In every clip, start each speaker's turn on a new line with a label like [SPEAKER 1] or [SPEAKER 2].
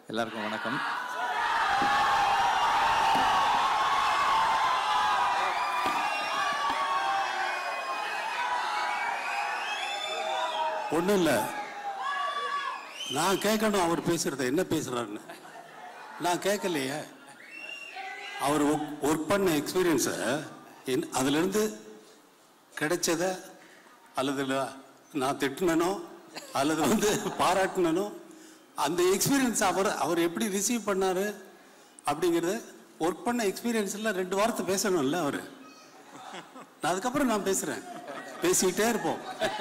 [SPEAKER 1] எல்லாருக்கும் வணக்கம்
[SPEAKER 2] ஒன்றும் இல்லை நான் கேட்கணும் அவர் பேசுறத என்ன பேசுறாருன்னு நான் கேட்கலையே அவர் ஒர்க் பண்ண எக்ஸ்பீரியன்ஸை என் அதிலிருந்து கிடைச்சத அல்லது ல- நான் திட்டினனோ அல்லது வந்து பாராட்டினனோ அந்த எக்ஸ்பீரியன்ஸ் அவர் அவர் எப்படி ரிசீவ் பண்ணாரு அப்படிங்கிறத ஒர்க் பண்ண எக்ஸ்பீரியன்ஸில் ரெண்டு வார்த்தை பேசணும்ல அவர் நான் அதுக்கப்புறம் நான் பேசுகிறேன் பேசிக்கிட்டே இருப்போம்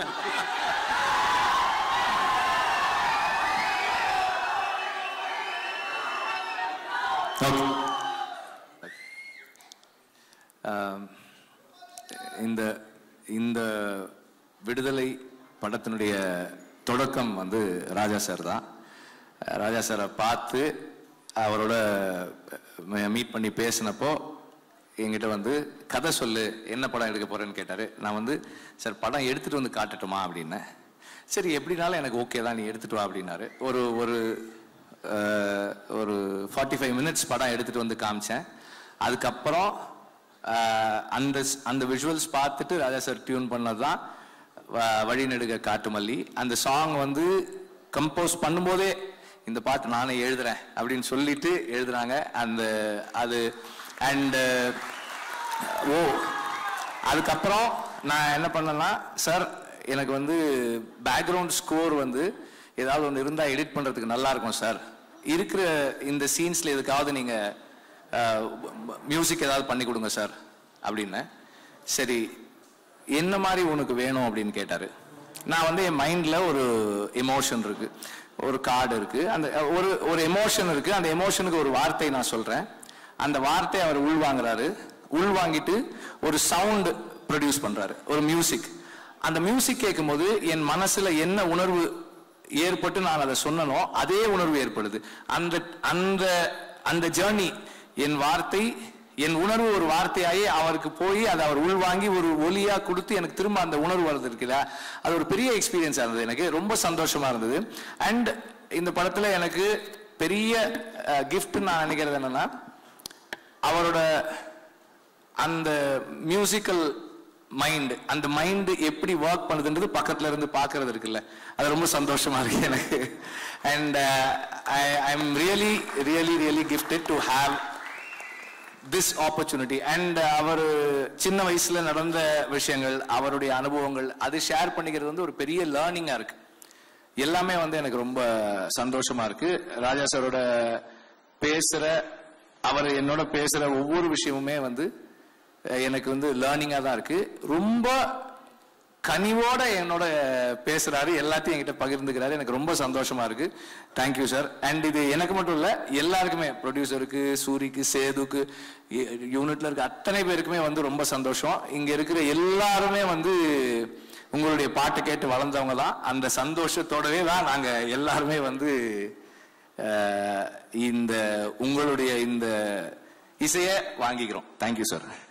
[SPEAKER 1] ஆம், இந்த இந்த விடுதலை படத்தினுடைய தொடக்கம் வந்து ராஜா சார் தான் ராஜா சாரை பார்த்து அவரோட மீட் பண்ணி பேசினப்போ என்கிட்ட வந்து கதை சொல்லு என்ன படம் எடுக்க போறேன்னு கேட்டாரு நான் வந்து சார் படம் எடுத்துட்டு வந்து காட்டட்டுமா அப்படின்னேன் சரி எப்படினாலும் எனக்கு ஓகே தான் நீ எடுத்துட்டு வா அப்படின்னாரு ஒரு ஒரு அஹ், ஒரு ஃபார்ட்டி ஃபைவ் மினிட்ஸ் படம் எடுத்துட்டு வந்து காமிச்சேன் அதுக்கப்புறம் ஆஹ் அந்த அந்த விஷுவல்ஸ் பார்த்துட்டு ராஜா சார் டியூன் பண்ணது தான் வழிநெடுக காட்டுமல்லி அந்த சாங் வந்து கம்போஸ் பண்ணும்போதே இந்த பாட்டு நானே எழுதுறேன் அப்படின்னு சொல்லிட்டு எழுதுனாங்க அந்த அது அண்ட் ஓ அதுக்கப்புறம் நான் என்ன பண்ணேன்னா சார் எனக்கு வந்து பேக்ரவுண்ட் ஸ்கோர் வந்து ஏதாவது ஒன்று இருந்தால் எடிட் பண்ணுறதுக்கு நல்லா இருக்கும் சார் இருக்கிற இந்த சீன்ஸில் எதுக்காவது நீங்கள் மியூசிக் ஏதாவது பண்ணி கொடுங்க சார் அப்படின்னேன் சரி என்ன மாதிரி உனக்கு வேணும் அப்படின்னு கேட்டாரு நான் வந்து என் மைண்ட்ல ஒரு எமோஷன் இருக்கு ஒரு கார்டு இருக்கு அந்த ஒரு ஒரு எமோஷன் இருக்கு அந்த எமோஷனுக்கு ஒரு வார்த்தை நான் சொல்றேன் அந்த வார்த்தை அவர் உள்வாங்குறாரு உள்வாங்கிட்டு ஒரு சவுண்ட் ப்ரொடியூஸ் பண்றாரு ஒரு மியூசிக் அந்த மியூசிக் கேட்கும்போது என் மனசுல என்ன உணர்வு ஏற்பட்டு நான் அதை சொன்னனோ அதே உணர்வு ஏற்படுது அந்த அந்த அந்த ஜேர்னி என் வார்த்தை என் உணர்வு ஒரு வார்த்தையாகி அவருக்கு போய் அதை அவர் உள்வாங்கி ஒரு ஒலியா கொடுத்து எனக்கு திரும்ப அந்த உணர்வு வருது இருக்குல்ல அது ஒரு பெரிய எக்ஸ்பீரியன்ஸா இருந்தது எனக்கு ரொம்ப சந்தோஷமா இருந்தது அண்ட் இந்த படத்துல எனக்கு பெரிய கிஃப்ட் நான் நினைக்கிறது என்னன்னா அவரோட அந்த மியூசிக்கல் மைண்ட் அந்த மைண்ட் எப்படி ஒர்க் பண்ணுதுன்றது பக்கத்துல இருந்து பார்க்கிறது இருக்குல்ல அது ரொம்ப சந்தோஷமா இருக்கு எனக்கு and I am really really really gifted to have this opportunity and அவர் சின்ன வயசுல நடந்த விஷயங்கள் அவருடைய அனுபவங்கள் அது ஷேர் பண்ணிக்கிறது வந்து ஒரு பெரிய லேர்னிங்கா இருக்கு எல்லாமே வந்து எனக்கு ரொம்ப சந்தோஷமா இருக்கு ராஜா சாரோட பேசுற அவர் என்னோட பேசுற ஒவ்வொரு விஷயமுமே வந்து அஹ், எனக்கு வந்து லேர்னிங்கா தான் இருக்கு ரொம்ப கனிவோட என்னோட பேசுறாரு எல்லாத்தையும் என்கிட்ட பகிர்ந்துக்கிறாரு எனக்கு ரொம்ப சந்தோஷமா இருக்கு தேங்க்யூ சார் அண்ட் இது எனக்கு மட்டும் இல்ல எல்லாருக்குமே ப்ரொடியூசருக்கு சூரிக்கு சேதுக்கு யூனிட்ல இருக்க அத்தனை பேருக்குமே வந்து ரொம்ப சந்தோஷம் இங்க இருக்கிற எல்லாருமே வந்து உங்களுடைய பாட்டு கேட்டு வளர்ந்தவங்க தான் அந்த சந்தோஷத்தோடவே தான் நாங்க எல்லாருமே வந்து அஹ், இந்த உங்களுடைய இந்த இசையை வாங்கிக்கிறோம் தேங்க்யூ சார்